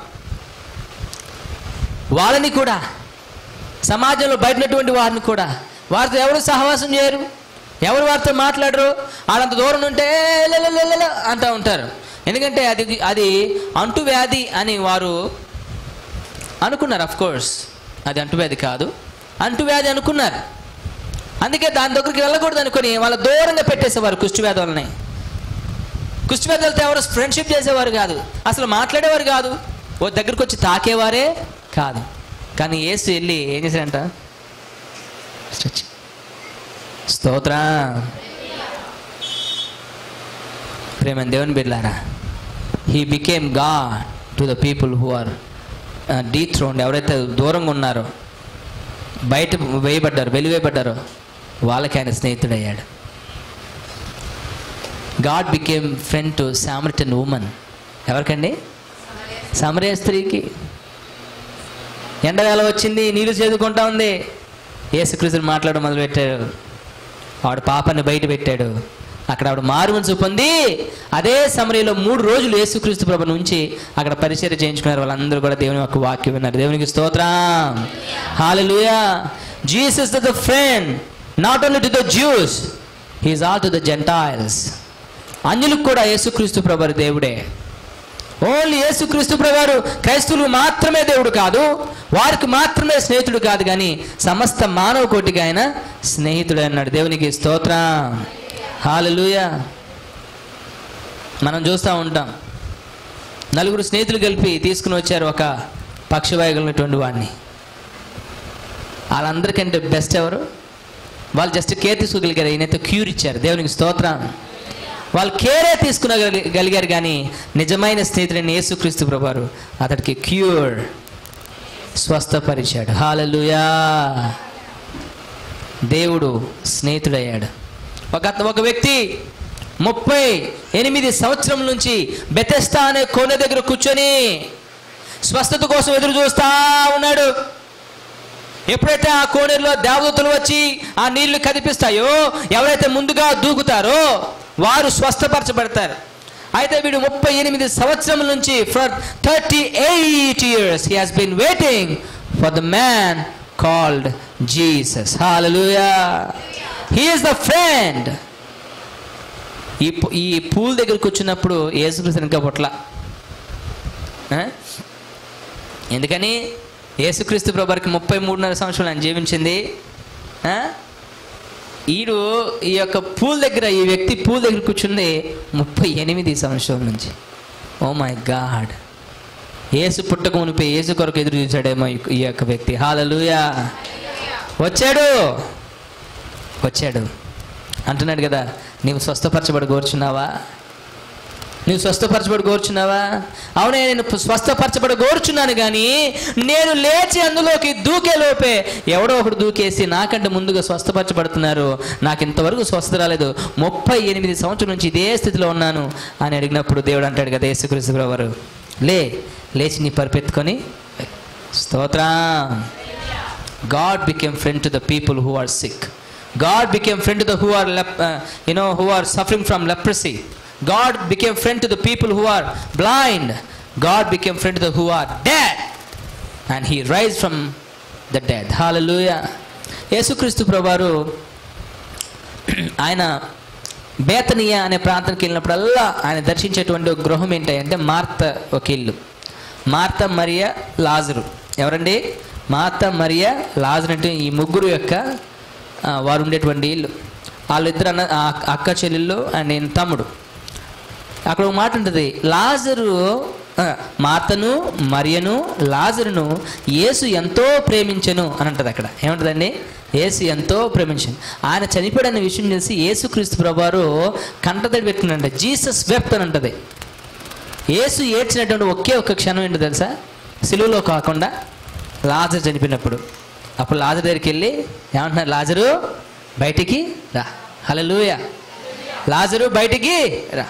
వాళ్ళని కూడా సమాజంలో బయటనటువంటి వారిని కూడా వారితో ఎవరు సహవాసం చేయరు ఎవరు వారితో మాట్లాడరు వాళ్ళంత దూరం ఉంటే లలలలల అంటూ ఉంటారు ఎందుకంటే అది అది అంటువ్యాధి అని వారు అనుకున్నారు అఫ్ కోర్స్ అది అంటువ్యాధి కాదు అంటువ్యాధి అనుకున్నారు అందుకే దాని దగ్గరికి వెళ్ళకూడదు అనుకుని వాళ్ళ దూరంగా పెట్టేసేవారు కుష్టివ్యాధి వాళ్ళని కుష్టివ్యాధులతో ఎవరు ఫ్రెండ్షిప్ చేసేవారు కాదు అసలు మాట్లాడేవారు కాదు ఓ దగ్గరికి వచ్చి తాకేవారే కాదు కానీ యేసు వెళ్ళి ఏం చేశాడంట స్ట్రెచ్ స్తోత్ర ప్రేమ దేవుని బిడ్లారా హీ బికేమ్ గా to the people who are dethroned ఎవరైతే దూరంగా ఉన్నారో బయట వేయబడ్డారు వెలివేయబడ్డారో వాళ్ళకి ఆయన స్నేహితుడయ్యాడు God became friend to Samaritan women ఎవరికండి సమరయ స్త్రీకి ఎండవేళ వచ్చింది నీళ్ళు చేదుకుంటా ఉంది యేసుక్రీస్తుని మాట్లాడడం మొదలుపెట్టాడు ఆవిడ పాపని బయట పెట్టాడు అక్కడ ఆవిడ మారు మనసు పొంది అదే సమయంలో మూడు రోజులు యేసుక్రీస్తు ప్రభు నుంచి అక్కడ పరిచయం చేయించుకున్నారు వాళ్ళందరూ కూడా దేవుని యొక్క వాక్యం విన్నారు దేవునికి స్తోత్రం hallelujah Jesus the friend not only to the Jews he's all to the Gentiles అన్యులకు కూడా యేసుక్రీస్తు ప్రభు దేవుడే ఓన్లీ యేసుక్రీస్తు ప్రభువారు క్రైస్తవులు మాత్రమే దేవుడు కాదు వారికి మాత్రమే స్నేహితుడు కాదు కానీ సమస్త మానవ కోటికి ఆయన స్నేహితుడు అన్నాడు దేవునికి స్తోత్రం హాలలుయ మనం చూస్తూ ఉంటాం నలుగురు స్నేహితులు కలిపి తీసుకుని వచ్చారు ఒక పక్షవాయుగలినటువంటి వాడిని వాళ్ళందరికంటే బెస్ట్ ఎవరు వాళ్ళు జస్ట్ కేర్ తీసుకోగలిగారు ఈయనైతే క్యూర్ ఇచ్చారు దేవునికి స్తోత్రం వాళ్ళు కేరే తీసుకునగలిగారు కానీ నిజమైన స్నేహితుడైన యేసుక్రీస్తు ప్రభువారు అతడికి క్యూర్ స్వస్థపరిచాడు హాలలుయా దేవుడు స్నేహితుడయ్యాడు ఒక ఒక వ్యక్తి ముప్పై ఎనిమిది సంవత్సరం నుంచి బెతెస్తా అనే కోనె దగ్గర కూర్చొని స్వస్థత కోసం ఎదురు చూస్తా ఉన్నాడు ఎప్పుడైతే ఆ కోనేరులో దేవదూతలు వచ్చి ఆ నీళ్లు కదిపిస్తాయో ఎవరైతే ముందుగా దూకుతారో వారు స్వస్థపరచబడతారు అయితే వీడు ముప్పై ఎనిమిది సంవత్సరం నుంచి for thirty eight years he has been waiting for the man called Jesus hallelujah he is the friend ఈ పు- ఈ పూల్ దగ్గరికి వచ్చినప్పుడు యేసుక్రీస్తు ఇంకా పొట్ల ఆ? ఎందుకని యేసుక్రీస్తు ప్రభువారికి ముప్పై మూడున్నర సంవత్సరాలు ఆయన జీవించింది ఆ? ఈడు ఈ యొక్క పూల్ దగ్గర ఈ వ్యక్తి పూల్ దగ్గర కూర్చుంది ముప్పై ఎనిమిది సంవత్సరం నుంచి ఓ మై గాడ్ ఏసు పుట్టక మునిపే ఏసు కొరకు ఎదురు చూశాడేమో ఈ- ఈ యొక్క వ్యక్తి హాలలుయా వచ్చాడు వచ్చాడు అంటున్నాడు కదా నీవు స్వస్థపరచబడి కోరుచున్నావా నువ్వు స్వస్థపరచబడి కోరుచున్నావా అవునే నేను స్వస్థపరచబడి కోరుచున్నాను కానీ నేను లేచి అందులోకి దూకే లోపే ఎవడో ఒకడు దూకేసి నాకంటే ముందుగా స్వస్థపరచబడుతున్నారు నాకు ఇంతవరకు స్వస్థత రాలేదు ముప్పై ఎనిమిది సంవత్సరం నుంచి ఇదే స్థితిలో ఉన్నాను అని అడిగినప్పుడు దేవుడు అంటాడు కదా యేసుక్రీస్తు వారు లే లేచి నీ పరిపెత్తుకొని స్తోత్రం God became friend to the people who are sick. God became friend to the who are lep- uh, you know who are suffering from leprosy. God became friend to the people who are blind. God became friend to the who are dead. And he raised from the dead. Hallelujah. యేసుక్రీస్తు ప్రభువారు ఆయన బేతనియా అనే ప్రాంతానికి వెళ్ళినప్పుడల్లా ఆయన దర్శించేటువంటి ఒక గృహం ఏంటంటే మార్త ఒక ఇల్లు మార్త మరియ లాజరు ఎవరండి మార్త మరియ లాజరు అంటే ఈ ముగ్గురు యొక్క ఆ, వారు ఉండేటువంటి ఇల్లు వాళ్ళిద్దరు అన్న ఆ అక్క చెల్లెళ్ళు అండ్ నేను తమ్ముడు అక్కడ ఒక మాట ఉంటుంది లాజరు ఆ, మార్తను మరియను లాజరును యేసు ఎంతో ప్రేమించెను అని ఉంటుంది అక్కడ ఏముంటుందండి యేసు ఎంతో ప్రేమించను ఆయన చనిపోయాడన్న విషయం తెలిసి యేసుక్రీస్తు ప్రభువారు కంటతడి పెట్టుకున్నాడు జీసస్ వెప్ట్ అని ఉంటుంది యేసు ఏడ్చినటువంటి ఒకే ఒక్క క్షణం ఏంటో తెలుసా సిలువలో కాకుండా లాజర్ చనిపోయినప్పుడు అప్పుడు లాజర్ దగ్గరికి వెళ్ళి ఏమంటున్నారు లాజరు బయటికి రా హలలుయ లాజరు బయటికి రా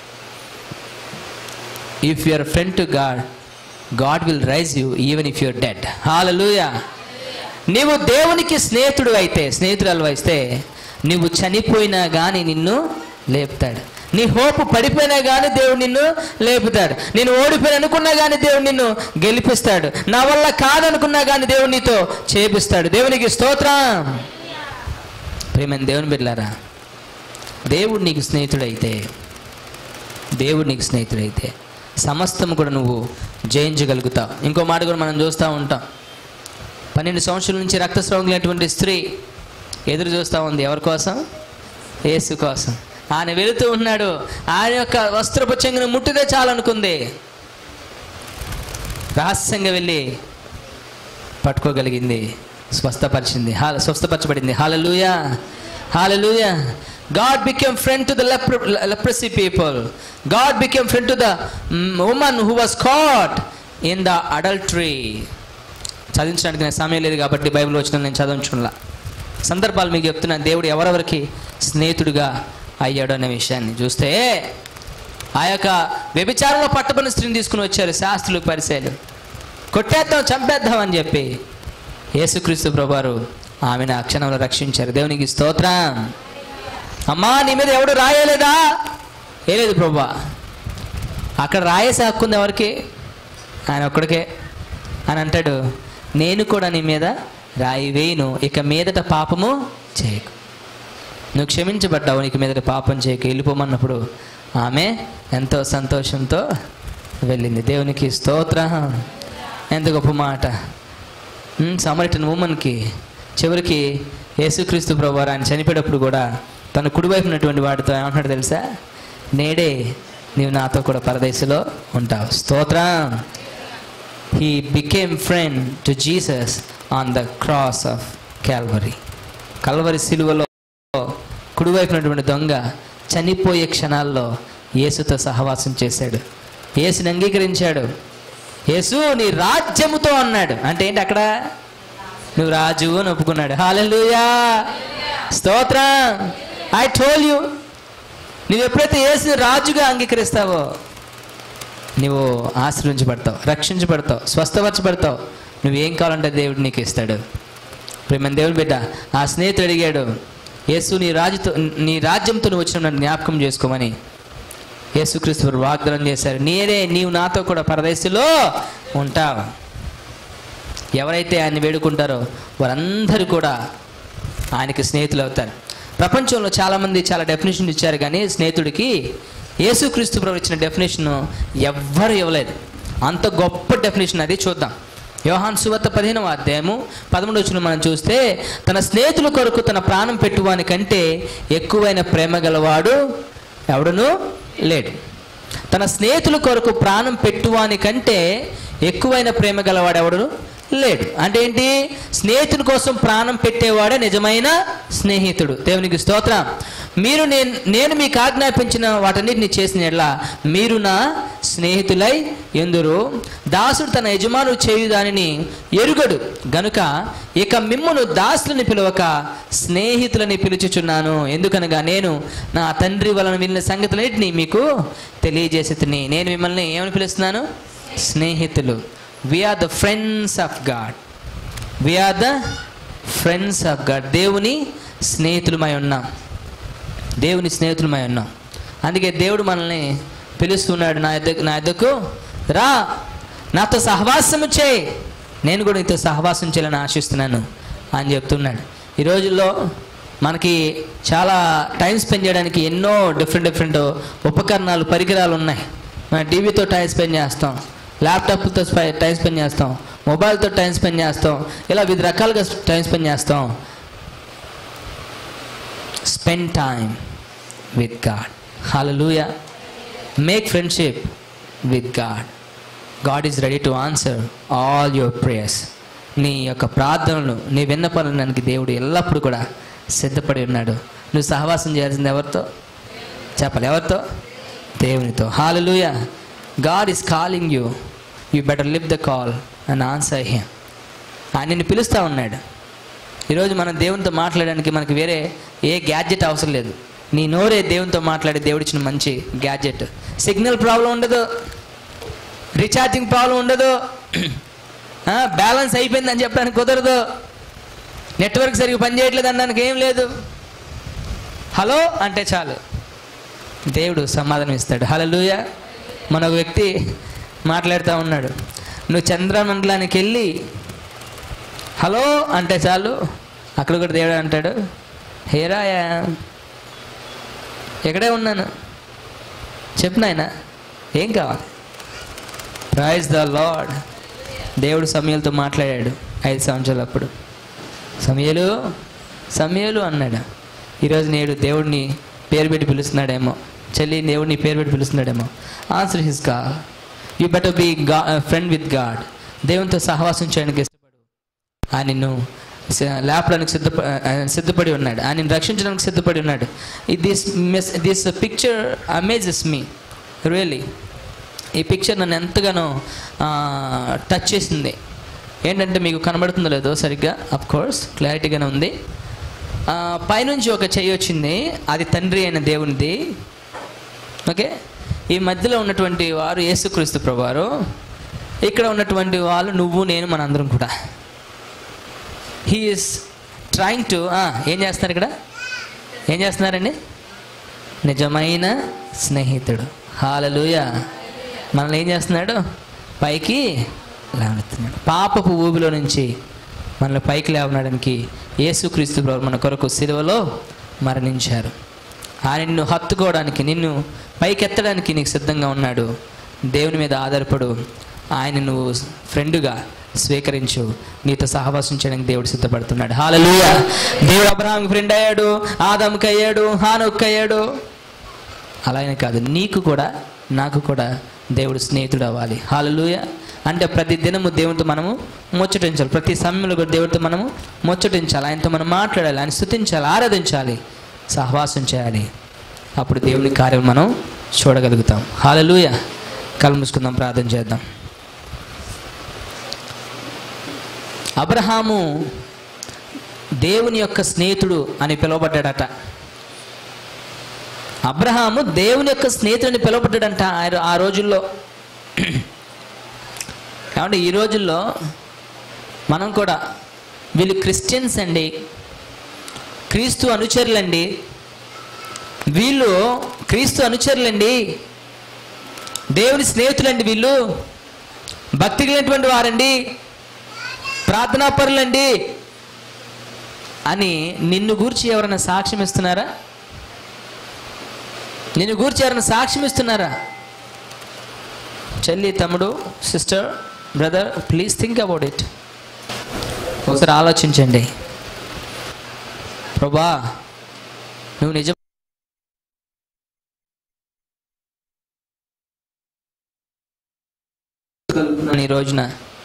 if your friend to God God will rise you even if your dead hallelujah నీవు దేవునికి స్నేహితుడు అయితే స్నేహితురాలు అయితే నువ్వు చనిపోయినా కానీ నిన్ను లేపుతాడు నీ హోప్ పడిపోయినా కానీ దేవుడు నిన్ను లేపుతాడు నేను ఓడిపోయిన అనుకున్నా కానీ దేవుడు నిన్ను గెలిపిస్తాడు నా వల్ల కాదనుకున్నా కానీ దేవుడు నీతో చేపిస్తాడు దేవునికి స్తోత్రం ప్రేమని దేవుని బిడ్డలారా దేవుడు నీకు స్నేహితుడైతే దేవుడు నీకు స్నేహితుడైతే సమస్తం కూడా నువ్వు జయించగలుగుతావు ఇంకో మాట కూడా మనం చూస్తూ ఉంటాం పన్నెండు సంవత్సరాల నుంచి రక్తస్రావం లేనటువంటి స్త్రీ ఎదురు చూస్తూ ఉంది ఎవరి కోసం యేసు కోసం ఆయన వెళుతూ ఉన్నాడు ఆయన యొక్క వస్త్రపు చెంగును ముట్టితే చాలనుకుంది రహస్యంగా వెళ్ళి పట్టుకోగలిగింది స్వస్థపరిచింది హాల స్వస్థపరచబడింది hallelujah hallelujah God became friend to the leprosy people God became friend to the woman who was caught in the adultery చదివించడానికి నాకు సమయం లేదు కాబట్టి బైబిల్ వచ్చిన నేను చదివించుకున్నా సందర్భాలు మీకు చెప్తున్నాను దేవుడు ఎవరెవరికి స్నేహితుడిగా అయ్యాడు అనే విషయాన్ని చూస్తే ఆ యొక్క వ్యభిచారంలో పట్టబడిన స్త్రీని తీసుకుని వచ్చారు శాస్త్రులు పరిచయాలు కొట్టేద్దాం చంపేద్దాం అని చెప్పి యేసుక్రీస్తు ప్రభువారు ఆమెను ఆ క్షణంలో రక్షించారు దేవునికి స్తోత్రం అమ్మా నీ మీద ఎవడు రాయలేదా ఏలేదు ప్రభా అక్కడ రాయేసి హక్కుంది ఎవరికి ఆయన ఒక్కడికే అని అంటాడు నేను కూడా నీ మీద రాయి వేయను ఇక మీదట పాపము చేయకు నువ్వు క్షమించబడ్డావు నీకు మీదట పాపం చేయక వెళ్ళిపోమన్నప్పుడు ఆమె ఎంతో సంతోషంతో వెళ్ళింది దేవునికి స్తోత్రం ఎంత గొప్ప మాట సమరిటన్ ఉమెన్కి చివరికి యేసుక్రీస్తు ప్రభు వారు ఆయన చనిపోయేటప్పుడు కూడా తన కుడివైపు ఉన్నటువంటి వాడితో ఏమంటున్నాడు తెలుసా నేడే నీవు నాతో కూడా పరదేశంలో ఉంటావు స్తోత్రం he became friend to Jesus on the cross of Calvary కల్వరి సిలువలో కుడివైపునటువంటి దొంగ చనిపోయే క్షణాల్లో యేసుతో సహవాసం చేశాడు యేసుని అంగీకరించాడు యేసు నీ రాజ్యముతో అన్నాడు అంటే ఏంటి అక్కడ నువ్వు రాజు అని ఒప్పుకున్నాడు హాలూయా స్తోత్రం ఐ టోల్ యూ నువ్వు ఎప్పుడైతే యేసుని రాజుగా అంగీకరిస్తావో నువ్వు ఆశ్రయించబడతావు రక్షించబడతావు స్వస్థపరచబడతావు నువ్వేం కావాలంటే దేవుడు నీకు ఇస్తాడు ప్రేమ దేవుడు బిడ్డ ఆ స్నేహితుడు అడిగాడు యేసు నీ రాజుతో నీ రాజ్యంతో నువ్వు వచ్చిన నన్ను జ్ఞాపకం చేసుకోమని యేసుక్రీస్తు వారు వాగ్దానం చేశారు నేనే నీవు నాతో కూడా పరదేశంలో ఉంటావు ఎవరైతే ఆయన్ని వేడుకుంటారో వారందరూ కూడా ఆయనకి స్నేహితులు అవుతారు ప్రపంచంలో చాలామంది చాలా డెఫినేషన్ ఇచ్చారు కానీ స్నేహితుడికి యేసుక్రీస్తు ప్రభు ఇచ్చిన డెఫినేషన్ ఎవ్వరు ఇవ్వలేదు అంత గొప్ప డెఫినేషన్ అది చూద్దాం యోహాన్ సువత్త పదిహేనవ అధ్యాయము పదమూడు వచ్చిన మనం చూస్తే తన స్నేహితుల కొరకు తన ప్రాణం పెట్టువాని కంటే ఎక్కువైన ప్రేమ గలవాడు ఎవడును లేడు తన స్నేహితుల కొరకు ప్రాణం పెట్టువాని కంటే ఎక్కువైన ప్రేమ గలవాడు ఎవడును లేడు అంటే ఏంటి స్నేహితుని కోసం ప్రాణం పెట్టేవాడే నిజమైన స్నేహితుడు దేవునికి స్తోత్రం మీరు నేను నేను మీకు ఆజ్ఞాపించిన వాటన్నిటిని చేసిన ఎడ్ల మీరు నా స్నేహితులై ఎందురు దాసుడు తన యజమాను చేయు దానిని ఎరుగడు గనుక ఇక మిమ్మును దాసులని పిలవక స్నేహితులని పిలుచుచున్నాను ఎందుకనగా నేను నా తండ్రి వలన వెళ్ళిన సంగతులన్నింటినీ మీకు తెలియజేసి నేను మిమ్మల్ని ఏమని పిలుస్తున్నాను స్నేహితులు we are the friends of God we are the friends of God దేవుని స్నేహితులమై ఉన్నాం దేవుని స్నేహితులమై ఉన్నాం అందుకే దేవుడు మనల్ని పిలుస్తున్నాడు నా యొద్ద నా యొద్దకు రా నాతో సహవాసము చేయి నేను కూడా నీతో సహవాసం చేయాలని ఆశిస్తున్నాను అని చెప్తున్నాడు ఈ రోజుల్లో మనకి చాలా టైం స్పెండ్ చేయడానికి ఎన్నో డిఫరెంట్ డిఫరెంట్ ఉపకరణాలు పరికరాలు ఉన్నాయి మన టీవీతో టైం స్పెండ్ చేస్తాం ల్యాప్టాప్తో టైం స్పెండ్ చేస్తాం మొబైల్తో టైం స్పెండ్ చేస్తాం ఇలా వివిధ రకాలుగా టైం స్పెండ్ చేస్తాం spend time with God hallelujah make friendship with God God is ready to answer all your prayers నీ యొక్క ప్రార్థనలు నీ విన్నపనడానికి దేవుడు ఎల్లప్పుడూ కూడా సిద్ధపడి ఉన్నాడు నువ్వు సహవాసం చేయాల్సింది ఎవరితో చెప్పాలి ఎవరితో దేవునితో hallelujah God is calling you you better live the call and answer him ఆయన నిన్ను పిలుస్తూ ఉన్నాడు ఈరోజు మనం దేవునితో మాట్లాడడానికి మనకి వేరే ఏ గ్యాడ్జెట్ అవసరం లేదు నీ నోరే దేవునితో మాట్లాడే దేవుడు ఇచ్చిన మంచి గ్యాడ్జెట్ సిగ్నల్ ప్రాబ్లం ఉండదు రీఛార్జింగ్ ప్రాబ్లం ఉండదు బ్యాలెన్స్ అయిపోయిందని చెప్పడానికి కుదరదు నెట్వర్క్ సరిగ్గా పనిచేయట్లేదు అనడానికి ఏం లేదు హలో అంటే చాలు దేవుడు సమాధానం ఇస్తాడు హలలుయ మన ఒక వ్యక్తి మాట్లాడుతూ ఉన్నాడు నువ్వు చంద్రమండలానికి వెళ్ళి హలో అంటే చాలు అక్కడ కూడా దేవుడు అంటాడు హేరాయా ఎక్కడే ఉన్నాను చెప్పు నాయన ఏం కావాలి ప్రైజ్ ద లార్డ్ దేవుడు సమయాలతో మాట్లాడాడు ఐదు సంవత్సరాలు అప్పుడు సమయలు సమయలు అన్నాడు ఈరోజు నేడు దేవుడిని పేరు పెట్టి పిలుస్తున్నాడేమో చెల్లి దేవుడిని పేరు పెట్టి పిలుస్తున్నాడేమో ఆన్సర్ హిస్ గా you better be a friend with God దేవునితో సహవాసం చేయడానికి ఇష్టపడు ఆయన నిన్ను స- లేపడానికి సిద్ధప ఆయన సిద్ధపడి ఉన్నాడు ఆయన నిన్ను రక్షించడానికి సిద్ధపడి ఉన్నాడు this miss this picture amazes me really ఈ పిక్చర్ నన్ను ఎంతగానో టచ్ చేసింది ఏంటంటే మీకు కనబడుతుందో లేదో సరిగ్గా అఫ్ కోర్స్ క్లారిటీగానే ఉంది ఆ, పైనుంచి ఒక చెయ్యి వచ్చింది అది తండ్రి అయిన దేవునిది ఓకే ఈ మధ్యలో ఉన్నటువంటి వారు యేసుక్రీస్తు ప్రభువారు ఇక్కడ ఉన్నటువంటి వాళ్ళు నువ్వు నేను మనందరం కూడా హీఈస్ ట్రయింగ్ టు ఏం చేస్తున్నారు ఇక్కడ ఏం చేస్తున్నారండి నిజమైన స్నేహితుడు హాలలుయ మనల్ని ఏం చేస్తున్నాడు పైకి లేవనెత్తున్నాడు పాపపు ఊబిలో నుంచి మనల్ని పైకి లేవనడానికి యేసుక్రీస్తు ప్రభు మన కొరకు సిలువలో మరణించారు ఆయన నిన్ను హత్తుకోవడానికి నిన్ను పైకెత్తడానికి నీకు సిద్ధంగా ఉన్నాడు దేవుని మీద ఆధారపడు ఆయన నువ్వు ఫ్రెండ్గా స్వీకరించు నీతో సహవాసం చేయడానికి దేవుడు సిద్ధపడుతున్నాడు హాలలుయ దేవుడు అబ్రహాంకి ఫ్రెండ్ అయ్యాడు ఆదాంకి అయ్యాడు హానుక్ అయ్యాడు అలానే కాదు నీకు కూడా నాకు కూడా దేవుడు స్నేహితుడు అవ్వాలి హాలలుయ అంటే ప్రతి దినము దేవునితో మనము ముచ్చటించాలి ప్రతి సమయంలో కూడా దేవుడితో మనము ముచ్చటించాలి ఆయనతో మనం మాట్లాడాలి ఆయన స్థుతించాలి ఆరాధించాలి సహవాసం చేయాలి అప్పుడు దేవుని కార్యం మనం చూడగలుగుతాం హాలలుయ కళ్ళు మూసుకుందాం ప్రార్థన చేద్దాం అబ్రహాము దేవుని యొక్క స్నేహితుడు అని పిలువబడ్డాడట అబ్రహాము దేవుని యొక్క స్నేహితుడిని పిలువబడ్డాడంట ఆ- ఆ రోజుల్లో కాబట్టి ఈ రోజుల్లో మనం కూడా వీళ్ళు క్రిస్టియన్స్ అండి క్రీస్తు అనుచరులండి వీళ్ళు క్రీస్తు అనుచరులండి దేవుని స్నేహితులండి వీళ్ళు భక్తి కలిగినటువంటి వారండి ప్రార్థనాపరులండి అని నిన్ను గూర్చి ఎవరైనా సాక్ష్యం ఇస్తున్నారా నిన్ను గూర్చి ఎవరైనా సాక్ష్యం ఇస్తున్నారా చెల్లి తమ్ముడు sister brother please think about it ఒకసారి ఆలోచించండి ప్రభా నువ్వు నిజం ఈ రోజున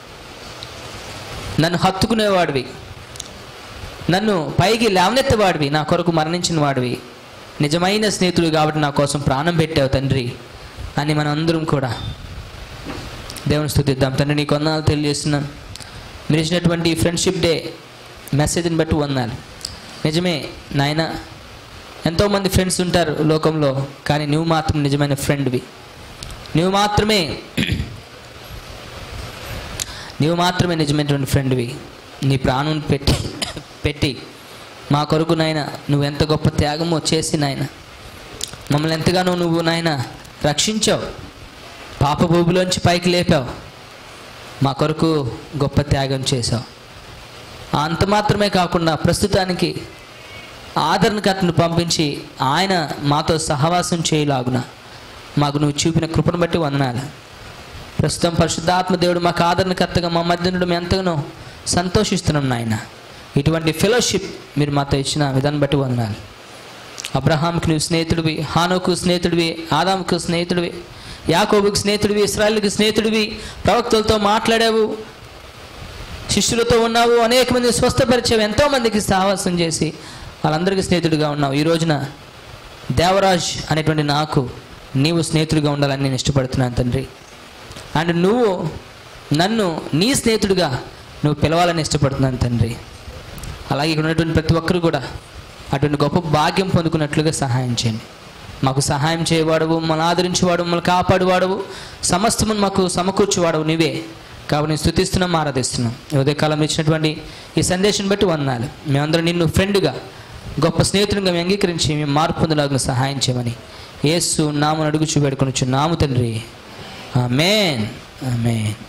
నన్ను హత్తుకునేవాడివి నన్ను పైకి లేవనెత్తవాడివి నా కొరకు మరణించిన వాడివి నిజమైన స్నేహితుడు కాబట్టి నా కోసం ప్రాణం పెట్టావు తండ్రి అని మనం అందరం కూడా దేవుని స్థుతిద్దాం తండ్రి నీ కొందనాలు తెలియజేస్తున్నాను మీరు ఇచ్చినటువంటి ఫ్రెండ్షిప్ డే మెసేజ్ని బట్టి వందాలి నిజమే నాయన ఎంతోమంది ఫ్రెండ్స్ ఉంటారు లోకంలో కానీ నువ్వు మాత్రం నిజమైన ఫ్రెండ్వి నువ్వు మాత్రమే నీవు మాత్రమే నిజమైనటువంటి ఫ్రెండ్వి నీ ప్రాణం పెట్టి పెట్టి మా కొరకు నాయన నువ్వు ఎంత గొప్ప త్యాగమో చేసి నాయన మమ్మల్ని ఎంతగానో నువ్వు నాయన రక్షించావు పాప భూమిలోంచి పైకి లేపావు మా కొరకు గొప్ప త్యాగం చేశావు అంత మాత్రమే కాకుండా ప్రస్తుతానికి ఆదరణకర్తను పంపించి ఆయన మాతో సహవాసం చేయలాగున మాకు నువ్వు చూపిన కృపను బట్టి వందనాలు ప్రస్తుతం పరిశుద్ధాత్మ దేవుడు మాకు ఆదరణకర్తగా మా మధ్య నుండి మేము ఎంతగానో సంతోషిస్తున్నాం నాయన ఇటువంటి ఫెలోషిప్ మీరు మాతో ఇచ్చిన విధానం బట్టి వందనాలు అబ్రహాంకి నువ్వు స్నేహితుడివి హానోకు స్నేహితుడివి ఆదాముకు స్నేహితుడివి యాకోబుకి స్నేహితుడివి ఇస్రాయల్కి స్నేహితుడివి ప్రవక్తలతో మాట్లాడావు శిష్యులతో ఉన్నావు అనేక మంది స్వస్థపరిచావు ఎంతో మందికి సాహసం చేసి వాళ్ళందరికీ స్నేహితుడిగా ఉన్నావు ఈ రోజున దేవరాజ్ అనేటువంటి నాకు నీవు స్నేహితుడిగా ఉండాలని నేను ఇష్టపడుతున్నాను తండ్రి అండ్ నువ్వు నన్ను నీ స్నేహితుడిగా నువ్వు పిలవాలని ఇష్టపడుతున్నాను తండ్రి అలాగే ఇక్కడ ఉన్నటువంటి ప్రతి ఒక్కరు కూడా అటువంటి గొప్ప భాగ్యం పొందుకున్నట్లుగా సహాయం చేయండి మాకు సహాయం చేయవాడవు మమ్మల్ని ఆదరించేవాడు మమ్మల్ని కాపాడువాడవు సమస్తమును మాకు సమకూర్చేవాడవు నీవే కాబట్టి నేను స్థుతిస్తున్నాం ఆరాధిస్తున్నాం ఈ ఉదయకాలం ఇచ్చినటువంటి ఈ సందేశం బట్టి వందాలి మేమందరం నిన్ను ఫ్రెండ్గా గొప్ప స్నేహితునిగా మేము అంగీకరించి మేము మార్పు పొందలాగిన సహాయం చేయమని యేసు నామను అడుగుచు వేడుకొని నాము తండ్రి ఆమెన్ ఆమెన్